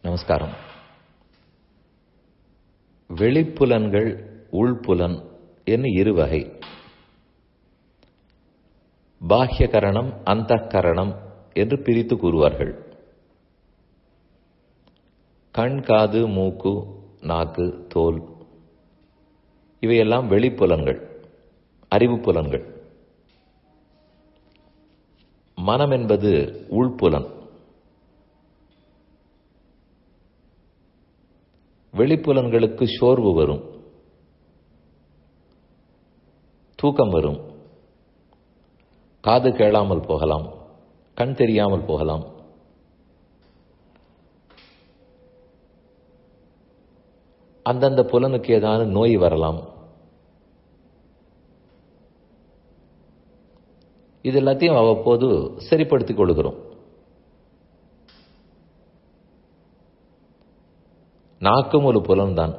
நமஸ்காரம் வெளிப்புலன்கள் உள்புலன் என்று இரு வகை பாஹ்ய கரணம் அந்த கரணம் என்று பிரித்து கூறுவார்கள் கண் காது மூக்கு நாக்கு தோல் இவையெல்லாம் வெளிப்புலன்கள் அறிவு புலன்கள் மனம் என்பது உள்புலன் வெளிப்புலன்களுக்கு சோர்வு வரும் தூக்கம் வரும் காது கேளாமல் போகலாம் கண் தெரியாமல் போகலாம் அந்தந்த புலனுக்கு ஏதான நோய் வரலாம் இது எல்லாத்தையும் அவ்வப்போது சரிப்படுத்திக் கொள்கிறோம் நாக்கும் ஒரு புலன்தான்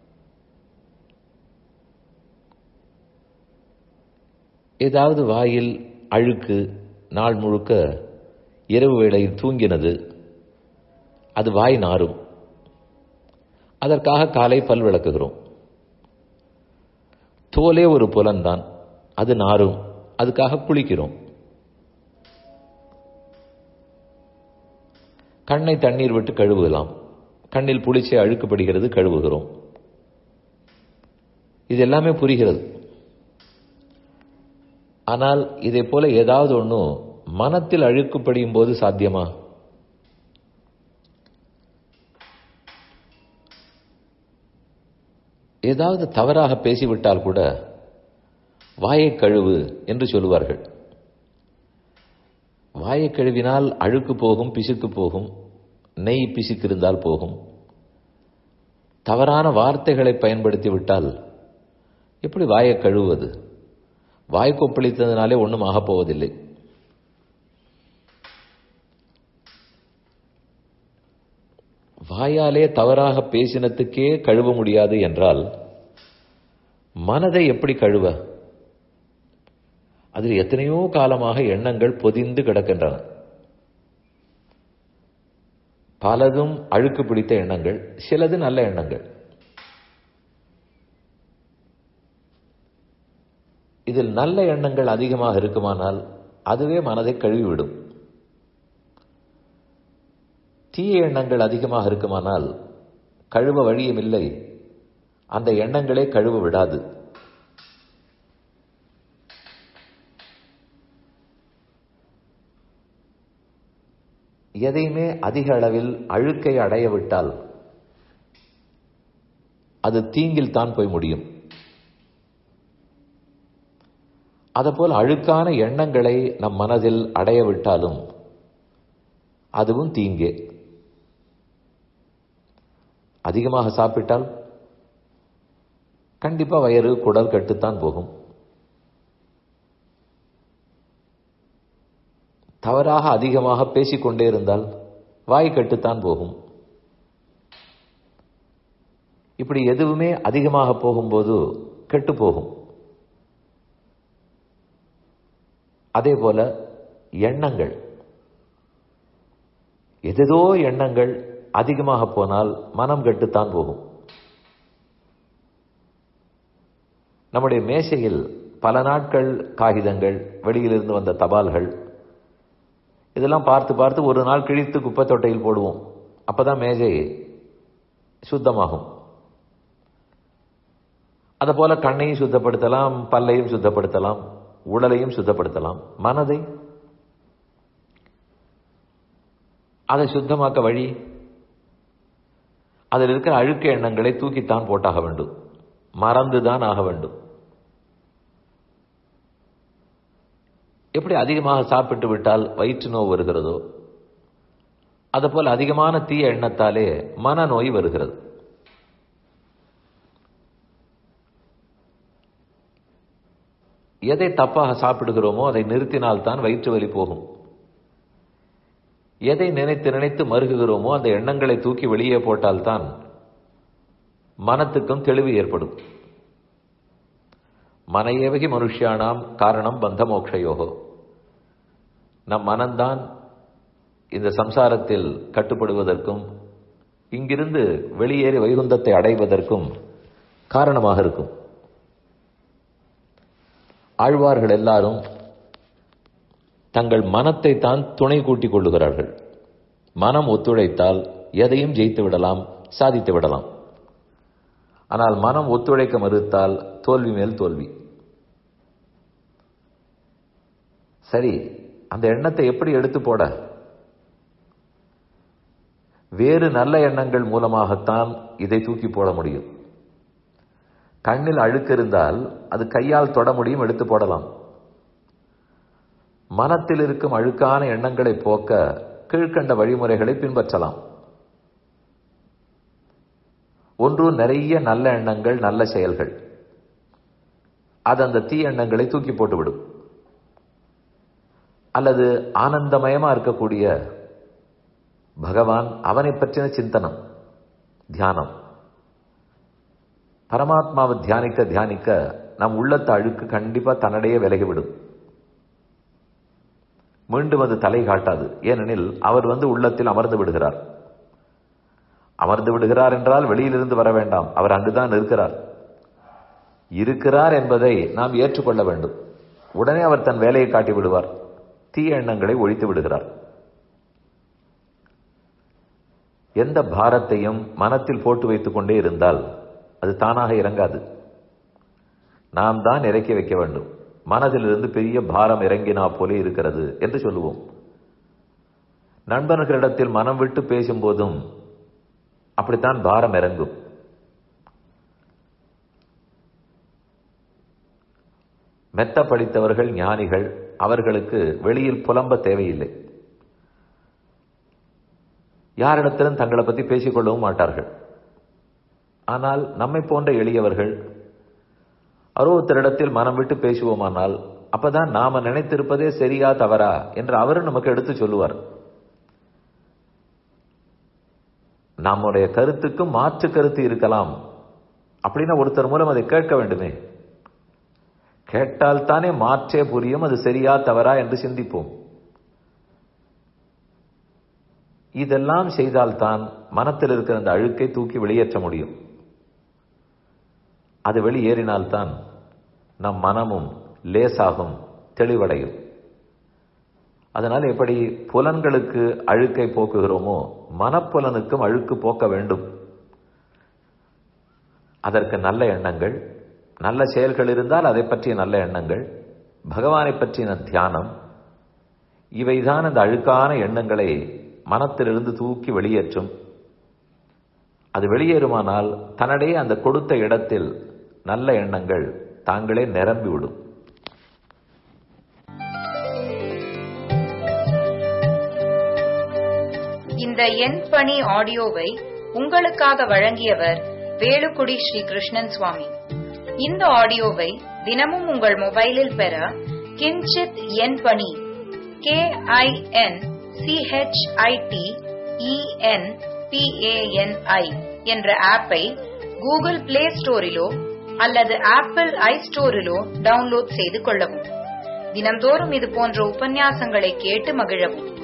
ஏதாவது வாயில் அழுக்கு நாள் முழுக்க இரவு வேளையில் தூங்கினது அது வாய் நாரும் அதற்காக காலை பல் விளக்குகிறோம் தோலே ஒரு புலன்தான் அது நாரும் அதுக்காக குளிக்கிறோம் கண்ணை தண்ணீர் விட்டு கழுவுகலாம் கண்ணில் புளிச்சை அழுக்குப்படுகிறது கழுவுகிறோம் இது எல்லாமே புரிகிறது ஆனால் இதை போல ஏதாவது ஒன்றும் மனத்தில் அழுக்குப்படியும் போது சாத்தியமா ஏதாவது தவறாக பேசிவிட்டால் கூட வாயை கழுவு என்று சொல்லுவார்கள் வாயை கழுவினால் அழுக்கு போகும் பிசுக்கு போகும் நெய் பிசுக்கு இருந்தால் போகும் தவறான வார்த்தைகளை பயன்படுத்தி விட்டால் எப்படி வாயை கழுவுவது வாய் கொப்பளித்ததுனாலே ஒன்றும் ஆகப் போவதில்லை வாயாலே தவறாக பேசினத்துக்கே கழுவ முடியாது என்றால் மனதை எப்படி கழுவ அதில் எத்தனையோ காலமாக எண்ணங்கள் பொதிந்து கிடக்கின்றன பலதும் அழுக்கு பிடித்த எண்ணங்கள் சிலது நல்ல எண்ணங்கள் இதில் நல்ல எண்ணங்கள் அதிகமாக இருக்குமானால் அதுவே மனதை கழுவிவிடும் தீய எண்ணங்கள் அதிகமாக இருக்குமானால் கழுவ வழியும் இல்லை அந்த எண்ணங்களே கழுவ விடாது எதையுமே அதிக அளவில் அழுக்கை அடைய விட்டால் அது தீங்கில் தான் போய் முடியும் அதுபோல் அழுக்கான எண்ணங்களை நம் மனதில் அடைய விட்டாலும் அதுவும் தீங்கே அதிகமாக சாப்பிட்டால் கண்டிப்பா வயிறு குடல் கட்டுத்தான் போகும் தவறாக அதிகமாக பேசிக்கொண்டே இருந்தால் வாய் கட்டுத்தான் போகும் இப்படி எதுவுமே அதிகமாக போகும்போது கெட்டு போகும் அதே போல எண்ணங்கள் எதோ எண்ணங்கள் அதிகமாக போனால் மனம் கெட்டுத்தான் போகும் நம்முடைய மேசையில் பல நாட்கள் காகிதங்கள் வெளியிலிருந்து வந்த தபால்கள் இதெல்லாம் பார்த்து பார்த்து ஒரு நாள் கிழித்து குப்பை தொட்டையில் போடுவோம் அப்பதான் மேஜை சுத்தமாகும் அதை போல கண்ணையும் சுத்தப்படுத்தலாம் பல்லையும் சுத்தப்படுத்தலாம் உடலையும் சுத்தப்படுத்தலாம் மனதை அதை சுத்தமாக்க வழி அதில் இருக்கிற அழுக்க எண்ணங்களை தூக்கித்தான் போட்டாக வேண்டும் மறந்துதான் ஆக வேண்டும் எப்படி அதிகமாக சாப்பிட்டு விட்டால் வயிற்று நோய் வருகிறதோ அதுபோல் அதிகமான தீய எண்ணத்தாலே மனநோய் வருகிறது எதை தப்பாக சாப்பிடுகிறோமோ அதை நிறுத்தினால்தான் வயிற்று வலி போகும் எதை நினைத்து நினைத்து மருகுகிறோமோ அந்த எண்ணங்களை தூக்கி வெளியே போட்டால்தான் மனத்துக்கும் தெளிவு ஏற்படும் மனையேவகி மனுஷியானாம் காரணம் பந்த மோக்ஷயோகோ நம் மனம்தான் இந்த சம்சாரத்தில் கட்டுப்படுவதற்கும் இங்கிருந்து வெளியேறி வைகுந்தத்தை அடைவதற்கும் காரணமாக இருக்கும் ஆழ்வார்கள் எல்லாரும் தங்கள் மனத்தை தான் துணை கூட்டிக் கொள்ளுகிறார்கள் மனம் ஒத்துழைத்தால் எதையும் ஜெயித்து விடலாம் சாதித்து விடலாம் ஆனால் மனம் ஒத்துழைக்க மறுத்தால் தோல்வி மேல் தோல்வி சரி அந்த எண்ணத்தை எப்படி எடுத்து போட வேறு நல்ல எண்ணங்கள் மூலமாகத்தான் இதை தூக்கி போட முடியும் கண்ணில் அழுக்கு இருந்தால் அது கையால் தொட முடியும் எடுத்து போடலாம் மனத்தில் இருக்கும் அழுக்கான எண்ணங்களை போக்க கீழ்கண்ட வழிமுறைகளை பின்பற்றலாம் ஒன்று நிறைய நல்ல எண்ணங்கள் நல்ல செயல்கள் அது அந்த தீ எண்ணங்களை தூக்கி போட்டுவிடும் அல்லது ஆனந்தமயமா இருக்கக்கூடிய பகவான் அவனை பற்றின சிந்தனம் தியானம் பரமாத்மாவை தியானிக்க தியானிக்க நம் உள்ளத்த அழுக்கு கண்டிப்பா தன்னிடையே விலகிவிடும் மீண்டும் அது தலை காட்டாது ஏனெனில் அவர் வந்து உள்ளத்தில் அமர்ந்து விடுகிறார் அமர்ந்து விடுகிறார் என்றால் வெளியிலிருந்து வர வேண்டாம் அவர் அங்குதான் இருக்கிறார் இருக்கிறார் என்பதை நாம் ஏற்றுக்கொள்ள வேண்டும் உடனே அவர் தன் வேலையை காட்டி விடுவார் தீய எண்ணங்களை ஒழித்து விடுகிறார் எந்த பாரத்தையும் மனத்தில் போட்டு வைத்துக் கொண்டே இருந்தால் அது தானாக இறங்காது நாம் தான் இறக்கி வைக்க வேண்டும் மனதிலிருந்து பெரிய பாரம் இறங்கினா போலே இருக்கிறது என்று சொல்லுவோம் நண்பர்களிடத்தில் மனம் விட்டு பேசும்போதும் அப்படித்தான் பாரம் இறங்கும் மெத்த படித்தவர்கள் ஞானிகள் அவர்களுக்கு வெளியில் புலம்ப தேவையில்லை யாரிடத்திலும் தங்களை பற்றி பேசிக்கொள்ளவும் மாட்டார்கள் ஆனால் நம்மை போன்ற எளியவர்கள் அருவத்தரிடத்தில் மனம் விட்டு பேசுவோமானால் அப்பதான் நாம நினைத்திருப்பதே சரியா தவறா என்று அவரும் நமக்கு எடுத்து சொல்லுவார் நம்முடைய கருத்துக்கு மாற்று கருத்து இருக்கலாம் அப்படின்னா ஒருத்தர் மூலம் அதை கேட்க வேண்டுமே கேட்டால் தானே மாற்றே புரியும் அது சரியா தவறா என்று சிந்திப்போம் இதெல்லாம் செய்தால்தான் மனத்தில் இருக்கிற அந்த அழுக்கை தூக்கி வெளியேற்ற முடியும் அது வெளியேறினால்தான் நம் மனமும் லேசாகும் தெளிவடையும் அதனால் எப்படி புலன்களுக்கு அழுக்கை போக்குகிறோமோ மனப்புலனுக்கும் அழுக்கு போக்க வேண்டும் அதற்கு நல்ல எண்ணங்கள் நல்ல செயல்கள் இருந்தால் அதை பற்றிய நல்ல எண்ணங்கள் பகவானை பற்றின தியானம் இவைதான் அந்த அழுக்கான எண்ணங்களை மனத்திலிருந்து தூக்கி வெளியேற்றும் அது வெளியேறுமானால் தன்னிடையே அந்த கொடுத்த இடத்தில் நல்ல எண்ணங்கள் தாங்களே நிரம்பிவிடும் இந்த எண் பணி ஆடியோவை உங்களுக்காக வழங்கியவர் வேலுக்குடி ஸ்ரீ கிருஷ்ணன் சுவாமி இந்த ஆடியோவை தினமும் உங்கள் மொபைலில் பெற கிஞ்சித் எண் பணி கே ஐ என் சிஹெச்ஐடி இஎன் பிஏஎன்ஐ என்ற ஆப்பை கூகுள் பிளே ஸ்டோரிலோ அல்லது ஆப்பிள் ஐ ஸ்டோரிலோ டவுன்லோட் செய்து கொள்ளவும் தினம்தோறும் இது போன்ற உபன்யாசங்களை கேட்டு மகிழவும்